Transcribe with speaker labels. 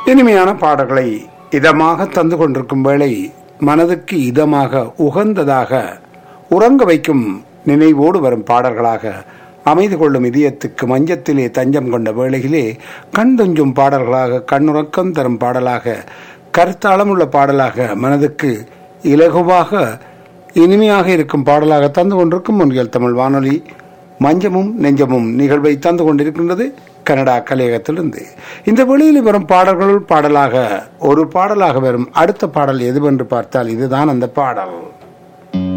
Speaker 1: இனிமையான பாடல்களை இதமாக தந்து கொண்டிருக்கும் வேளை மனதுக்கு இதமாக உகந்ததாக உறங்க வைக்கும் நினைவோடு வரும் பாடல்களாக அமைது கொள்ளும் இதயத்துக்கு மஞ்சத்திலே தஞ்சம் கொண்ட வேளையிலே கண் துஞ்சும் பாடல்களாக கண்ணுறக்கம் தரும் பாடலாக கருத்தாளமுள்ள பாடலாக மனதுக்கு இலகுவாக இனிமையாக இருக்கும் பாடலாக தந்து கொண்டிருக்கும் முன்கள் தமிழ் வானொலி மஞ்சமும் நெஞ்சமும் நிகழ்வை தந்து கொண்டிருக்கின்றது கனடா கலையகத்திலிருந்து இந்த வெளியில் வரும் பாடல்களுள் பாடலாக ஒரு பாடலாக வரும் அடுத்த பாடல் எதுவென்று பார்த்தால் இதுதான் அந்த பாடல்